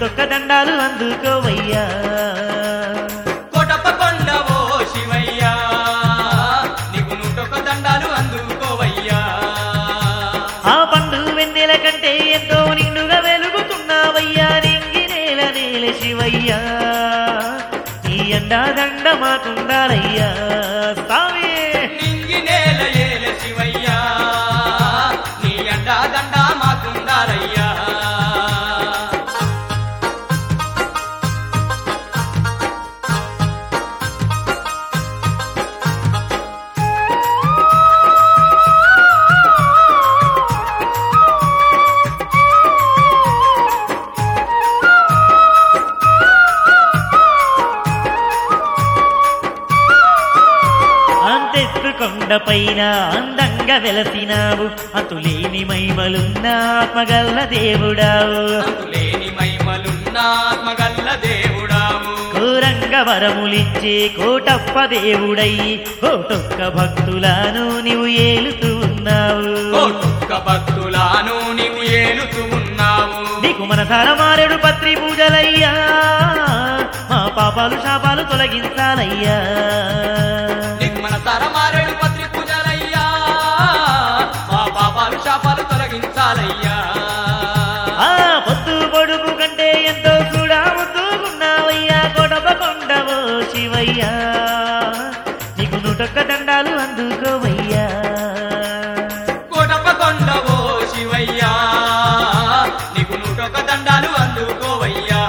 నూటొక్క దండాలు అందుకోవయ్యా కోటప్ప కొండవో శివయ్యా నీకు నూటొక్క దండాలు అందుకోవయ్యా ఆ పండు వెన్నెల కంటే ఎంతో నిండుగా వెలుగుతున్నావయ్యా నింగి నేల నేల శివయ్యా ఈ అండా దండ మాకుండాలయ్యా స్వామి నింగి నేల ఏల శివయ్యా నీ అండా దండ మాకుండాలయ్యా అంతెత్తు కొండపైన అందంగా వెలసినావు అంతులేని మైమలున్న ఆత్మగల్ల దేవుడావు లేని మహిమలున్న ఆత్మగల్ల దేవుడావు ఘోరంగ వరములిచ్చే కోటప్ప దేవుడై కోటొక్క భక్తులను నీవు ఏలుతూ ఉన్నావు కోటొక్క భక్తులాను నీవు ఏలుతూ ఉన్నావు నీకు మనసార మారెడు పత్రి పూజలయ్యా మా పాపాలు శాపాలు తొలగించాలయ్యా నీకు మన తరమారేడు పత్రి పూజలయ్యా మా పాపాలు శాపాలు తొలగించాలయ్యా ఆ పొద్దు పొడుపు కంటే ఎంతో కూడా ముద్దుకున్నావయ్యా కొడప కొండవో శివయ్యా నీకు నూటొక్క దండాలు అందుకోవయ్యా కోటప్ప కొండవో శివయ్యా నీకు నూటొక్క దండాలు అందుకోవయ్యా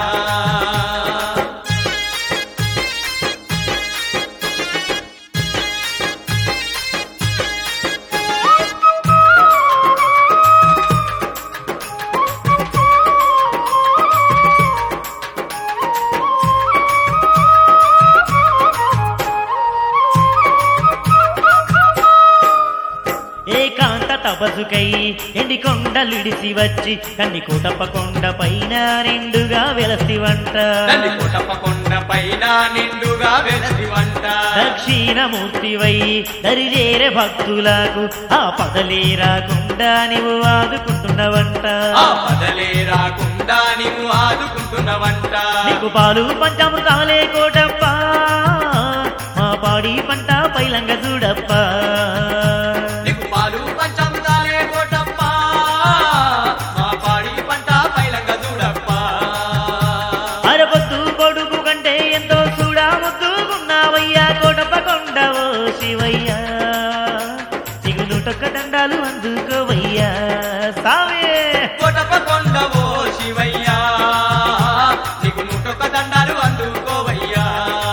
ఏకాంత తపసుకై ఎండి కొండలిడిసి వచ్చి కంది కోటప్ప కొండ పైన నిండుగా వెలసి వంట తల్లి కోటప్ప కొండ పైన నిండుగా వెలసి వంట దక్షిణమూర్తివై దరిజేరే భక్తులకు ఆ పదలే రాకుండా నీవు ఆదుకుంటున్నవంట ఆ పదలే రాకుండా నీవు ఆదుకుంటున్నవంట నీకు పాలు పంచామృతాలే కోటప్ప మా పాడి పంట పైలంగ చూడప్ప నీకు పాలు పంచముదాలే కోటప్ప మా పాడి పంట పైలంగ చూడప్ప అరపొద్దు పొడుగు కంటే ఎంతో చూడా ముద్దుకున్నావయ్యా కోటప్ప కొండవో శివయ్యా నీకు నూటొక్క దండాలు అందుకోవయ్యా సావే కోటప్ప కొండవో శివయ్యా నీకు నూటొక్క దండాలు అందుకోవయ్యా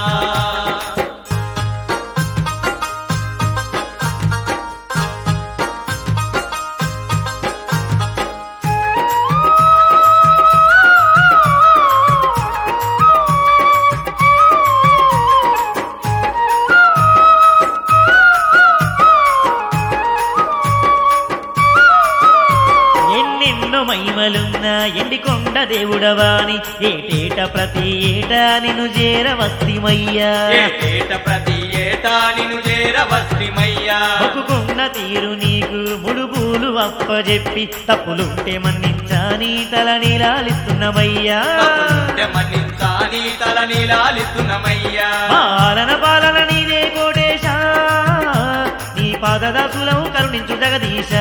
ఎన్నెన్నో మహిమలున్నా ఎండి కొండ దేవుడవాని ఏటేట ప్రతి ఏటా నిన్ను చేరవస్తిమయ్యా ఏటేట ప్రతి ఏటా నిన్ను చేరవస్తిమయ్యా మొక్కుకున్న తీరు నీకు ముడుపులు అప్పజెప్పి తప్పులుంటే మన్నించాని తల నీలాలిస్తున్నమయ్యా తప్పులుంటే మన్నించా నీ తల నీలాలిస్తున్నమయ్యా పాలన పాలన నీదే కోటేశా నీ పాదదాసులం కరుణించు జగదీశ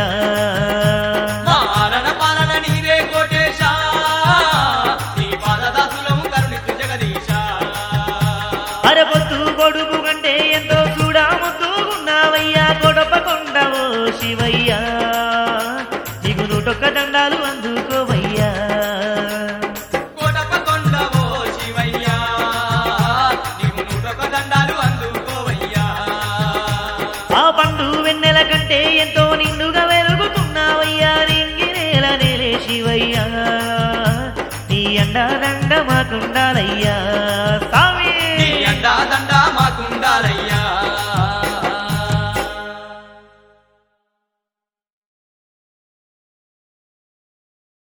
పాలన పాలన నీవే కోటేశా నీ పాదదాసులము కరుణించు జగదీశా అరపొద్దు కొడుకు కంటే ఎంతో చూడా ముద్దుకున్నావయ్యా కొడప కొండవో శివయ్యా నీకు నూటొక్క దండాలు అందుకోవయ్యా కోటప్ప కొండవో శివయ్యా నీవు నూటొక్క దండాలు అందుకోవయ్యా ఆ పండు వెన్నెల కంటే ఎంతో నిండుగా వెలుగుతున్నావయ్యా నింగి నేల నేలే శివయ్యా నీ అండా దండ మాకుండాలయ్యా సామి